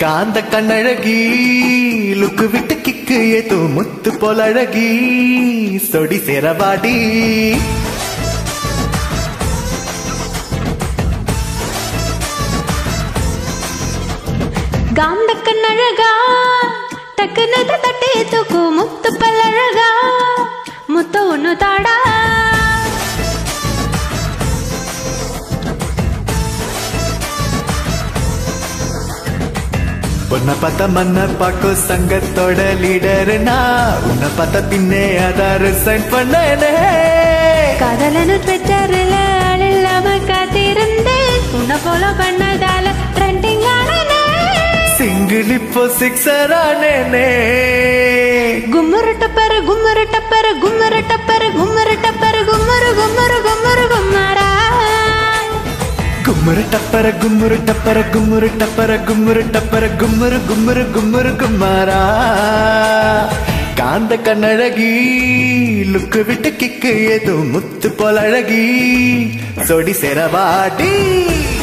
காந்த கண்ணழகி லுக்கு விட்டு கிக்கு ஏதோ முத்து போல அழகி சொடி சேரவாடி காந்தக்கண்ணழகா டக்குன்னு தட்டி தூக்கு முத்து பல்லழகா முத்த ஒண்ணு தாடா உன்னை பார்த்த மன்ன பாக்கும் சங்கத்தோட லீடர்னா உன்னை பார்த்த பின்னே அதாரு சைன் பண்ணனே காதலனு ட்விட்டர்ல இல்லாம காத்திருந்தேன் உன்னை போல பண்ணதால ட்ரெண்டிங் ஆனனே சிங்கிள் இப்போ சிக்ஸர் ஆனேனே கும்மரு டப்பரு கும்மரு டப்பரு கும்மரு டப்பரு கும்மரு டப்பரு கும்மரு கும்மரு கும்மரு கும்மரா கும்முரு டப்பர கும்முரு டப்பர கும்முரு டப்பர கும்முரு டப்பர கும்முரு கும்முரு கும்முரு கும்மாரா காந்த கண்ணழகி லுக்கு விட்டு கிக்கு ஏதோ முத்து போல அழகி சொடி சேரவாடி